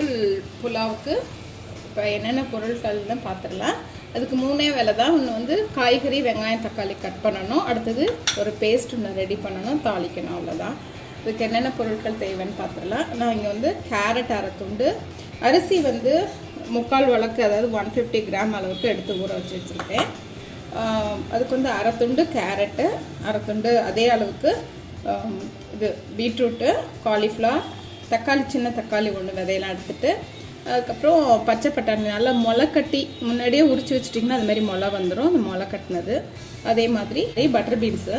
புலாவுக்கு இப்போ என்னென்ன பொருட்கள்னு பார்த்துடலாம் அதுக்கு மூணே வேலை தான் ஒன்று வந்து காய்கறி வெங்காயம் தக்காளி கட் பண்ணணும் அடுத்தது ஒரு பேஸ்ட் ஒன்று ரெடி பண்ணணும் தாளிக்கணும் அவ்வளோதான் இதுக்கு என்னென்ன பொருட்கள் தேவைன்னு பார்த்துடலாம் நான் இங்கே வந்து கேரட் அரை துண்டு அரிசி வந்து முக்கால் வழக்கு அதாவது ஒன் ஃபிஃப்டி கிராம் அளவுக்கு எடுத்து ஊற வச்சு வச்சுருக்கேன் ஆஹ் அதுக்கு வந்து அரை துண்டு கேரட்டு அரை துண்டு அதே அளவுக்கு ஆம், இது பீட்ரூட்டு காலிஃப்ளவர் தக்காளி சின்ன தக்காளி ஒன்று விதையெல்லாம் எடுத்துட்டு அதுக்கப்புறம் பச்சை பட்டாணி நல்லா முளை கட்டி முன்னாடியே உரிச்சு வச்சிட்டிங்கன்னா அது மாதிரி முளை வந்துடும் அந்த முளை கட்டினது அதே மாதிரி பட்டர் பீன்ஸு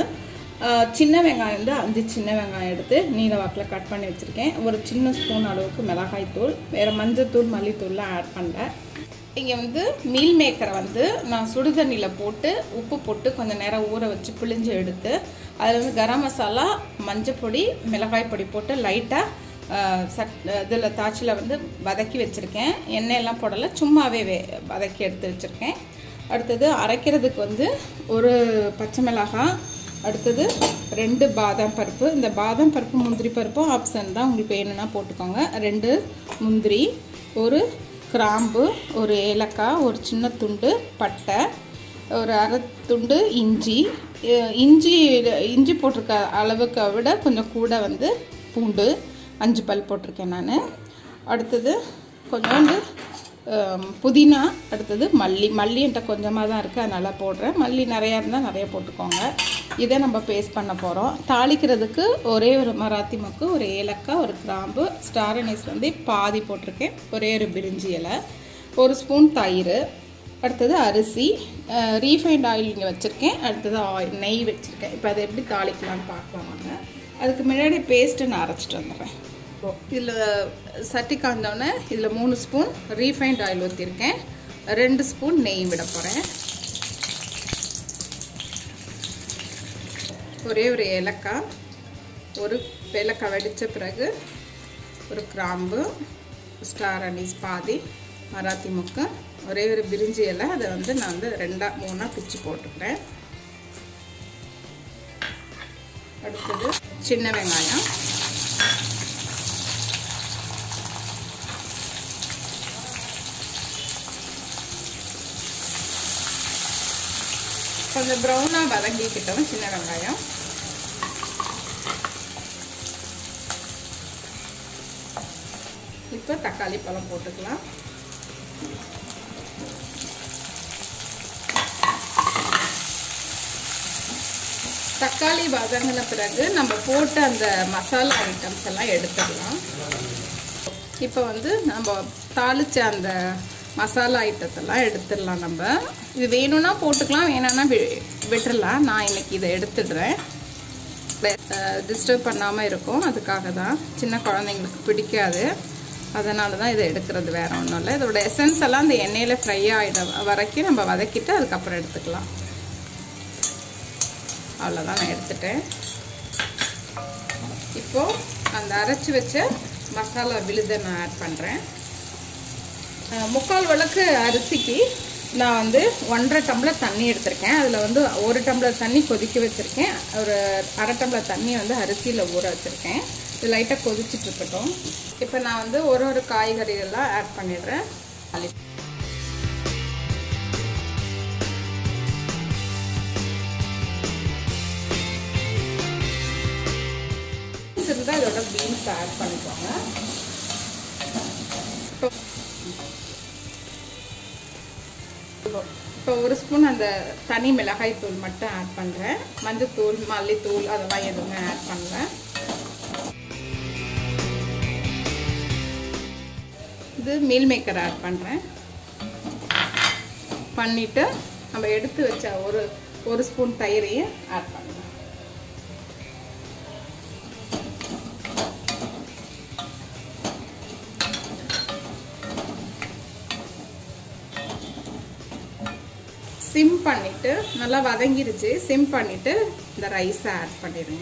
சின்ன வெங்காயம் வந்து அஞ்சு சின்ன வெங்காயம் எடுத்து நீல வாக்கில் கட் பண்ணி வச்சுருக்கேன் ஒரு சின்ன ஸ்பூன் அளவுக்கு மிளகாய் தூள் வேறு மஞ்சத்தூள் மல்லித்தூள்லாம் ஆட் பண்ணுறேன் இங்கே வந்து மீல் மேக்கரை வந்து நான் சுடுதண்ணியில் போட்டு உப்பு போட்டு கொஞ்சம் நேரம் ஊற வச்சு பிழிஞ்சு எடுத்து அதில் வந்து கரம் மசாலா மஞ்சள் பொடி மிளகாய் பொடி போட்டு லைட்டாக சட் இதில் தாச்சில் வந்து வதக்கி வச்சுருக்கேன் எண்ணெயெல்லாம் போடலை சும்மாவே வே வதக்கி எடுத்து வச்சுருக்கேன் அடுத்தது அரைக்கிறதுக்கு வந்து ஒரு பச்சை மிளகாய் அடுத்தது ரெண்டு பாதாம் பருப்பு இந்த பாதாம் பருப்பு முந்திரி பருப்பும் ஆப்ஷன் தான் உங்களுக்கு வேணும்னா போட்டுக்கோங்க ரெண்டு முந்திரி ஒரு கிராம்பு ஒரு ஏலக்காய் ஒரு சின்ன துண்டு பட்டை ஒரு அரை துண்டு இஞ்சி அஹ் இஞ்சி இஞ்சி போட்டிருக்க அளவுக்கு விட கொஞ்சம் கூட வந்து பூண்டு அஞ்சு பல் போட்டிருக்கேன் நான் அடுத்தது கொஞ்சோண்டு ஆம், புதினா அடுத்தது மல்லி மல்லி என்கிட்ட கொஞ்சமாக தான் இருக்குது அதனால் போடுறேன் மல்லி நிறையா இருந்தால் நிறைய போட்டுக்கோங்க இதை நம்ம பேஸ்ட் பண்ண போகிறோம் தாளிக்கிறதுக்கு ஒரே ஒரு மராத்தி மொக்கு ஒரு ஏலக்காய் ஒரு கிராம்பு ஸ்டார் அனீஸ் வந்து பாதி போட்டிருக்கேன் ஒரே ஒரு பிரிஞ்சி இலை ஒரு ஸ்பூன் தயிர் அடுத்தது அரிசி ரீஃபைண்ட் ஆயில் இங்கே வச்சுருக்கேன் அடுத்தது ஆயில் நெய் வச்சுருக்கேன் இப்போ அதை எப்படி தாளிக்கலாம்னு பார்க்கலாம் வாங்க அதுக்கு முன்னாடி பேஸ்ட்டு நான் அரைச்சிட்டு வந்துடுறேன் இதில் சட்டி காய்ந்தோடனே இதில் மூணு ஸ்பூன் ரீஃபைண்ட் ஆயில் ஊற்றிருக்கேன் ரெண்டு ஸ்பூன் நெய் விட போகிறேன் ஒரே ஒரு ஏலக்காய் ஒரு ஏலக்காய் வெடித்த பிறகு ஒரு கிராம்பு ஸ்டார் அனீஸ் பாதி மராத்தி முக்கு ஒரே ஒரு பிரிஞ்சி இலை அதை வந்து நான் வந்து ரெண்டாக மூணாக பிச்சு போட்டுக்கிறேன் அடுத்தது சின்ன வெங்காயம் கொஞ்சம் ப்ரௌனாக வதங்கிக்கிட்டோம் சின்ன வெங்காயம் இப்போ தக்காளி பழம் போட்டுக்கலாம் தக்காளி வதங்கின பிறகு நம்ம போட்ட அந்த மசாலா ஐட்டம்ஸ் எல்லாம் எடுத்துடலாம் இப்போ வந்து நம்ம தாளிச்ச அந்த மசாலா ஐட்டத்தெல்லாம் எடுத்துடலாம் நம்ம இது வேணும்னா போட்டுக்கலாம் வேணும்னா வி- விட்டுறலாம் நான் இன்னைக்கு இதை எடுத்துடுறேன் டிஸ்டர்ப் பண்ணாமல் இருக்கும் அதுக்காக தான் சின்ன குழந்தைங்களுக்கு பிடிக்காது அதனால தான் இதை எடுக்கிறது வேற ஒன்றும் இல்லை இதோட எசன்ஸ் எல்லாம் அந்த எண்ணெயில் ஃப்ரை ஆகிட வரைக்கும் நம்ம வதக்கிட்டு அதுக்கப்புறம் எடுத்துக்கலாம் அவ்வளோதான் நான் எடுத்துட்டேன் இப்போது அந்த அரைச்சி வச்ச மசாலா விழுதை நான் ஆட் பண்ணுறேன் முக்கால் வழக்கு அரிசிக்கு நான் வந்து ஒன்றரை டம்ளர் தண்ணி எடுத்திருக்கேன் அதில் வந்து ஒரு டம்ளர் தண்ணி கொதிக்க வச்சுருக்கேன் ஒரு அரை டம்ளர் தண்ணி வந்து அரிசியில் ஊற வச்சுருக்கேன் இது லைட்டாக கொதிச்சுட்டு இருக்கட்டும் இப்போ நான் வந்து ஒரு ஒரு காய்கறிகள்லாம் ஆட் பண்ணிடுறேன் பீன்ஸ் இருந்தால் இதோட பீன்ஸ் ஆட் பண்ணிக்கோங்க இப்போ இப்போ ஒரு ஸ்பூன் அந்த தனி மிளகாய் தூள் மட்டும் ஆட் பண்ணுறேன் மஞ்சத்தூள் மல்லித்தூள் அதெல்லாம் எதுவுமே ஆட் பண்ணல இது மீல் மேக்கர் ஆட் பண்ணுறேன் பண்ணிவிட்டு நம்ம எடுத்து வச்ச ஒரு ஒரு ஸ்பூன் தயிரையும் ஆட் பண்ணுறேன் சிம் பண்ணிட்டு நல்லா வதங்கிருச்சு சிம் பண்ணிட்டு இந்த ரைஸை ஆட் பண்ணிடுங்க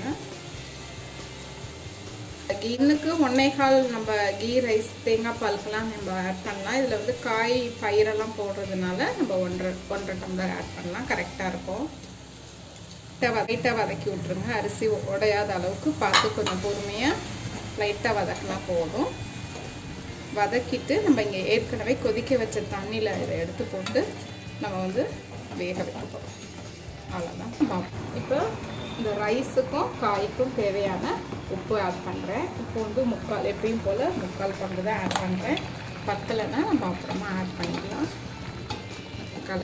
இன்னுக்கு ஒன்னே கால் நம்ம கீ ரைஸ் தேங்காய் பாலுக்கெல்லாம் நம்ம ஆட் பண்ணலாம் இதில் வந்து காய் பயிரெல்லாம் போடுறதுனால நம்ம ஒன்றரை ஒன்றரை டம்ளர் ஆட் பண்ணலாம் கரெக்டாக இருக்கும் லைட்டாக வதக்கி விட்ருங்க அரிசி உடையாத அளவுக்கு பார்த்து கொஞ்சம் பொறுமையாக லைட்டாக வதக்கினா போதும் வதக்கிட்டு நம்ம இங்கே ஏற்கனவே கொதிக்க வச்ச தண்ணியில் இதை எடுத்து போட்டு நம்ம வந்து வேக வைக்க போகிறோம் அவ்வளோதான் இப்போ இந்த ரைஸுக்கும் காய்க்கும் தேவையான உப்பு ஆட் பண்ணுறேன் இப்போ வந்து முக்கால் எப்பயும் போல் முக்கால் பங்கு தான் ஆட் பண்ணுறேன் பத்தலைன்னா நம்ம அப்புறமா ஆட் பண்ணிக்கலாம் கல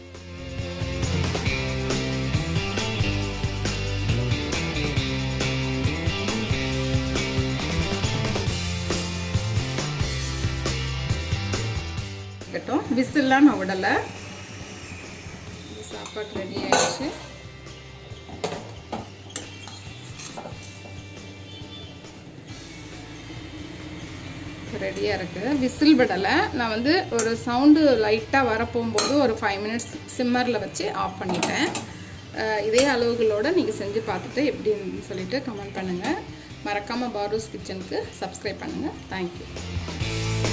இருக்கட்டும் விசில்லாம் நான் விடலை சாப்பாடு ரெடி ஆயிடுச்சு ரெடியாக இருக்குது விசில் விடலை நான் வந்து ஒரு சவுண்டு லைட்டாக வரப்போகும்போது ஒரு ஃபைவ் மினிட்ஸ் சிம்மரில் வச்சு ஆஃப் பண்ணிட்டேன் இதே அளவுகளோடு நீங்கள் செஞ்சு பார்த்துட்டு எப்படின்னு சொல்லிட்டு கமெண்ட் பண்ணுங்கள் மறக்காமல் பாரூஸ் கிச்சனுக்கு சப்ஸ்கிரைப் பண்ணுங்கள் தேங்க்யூ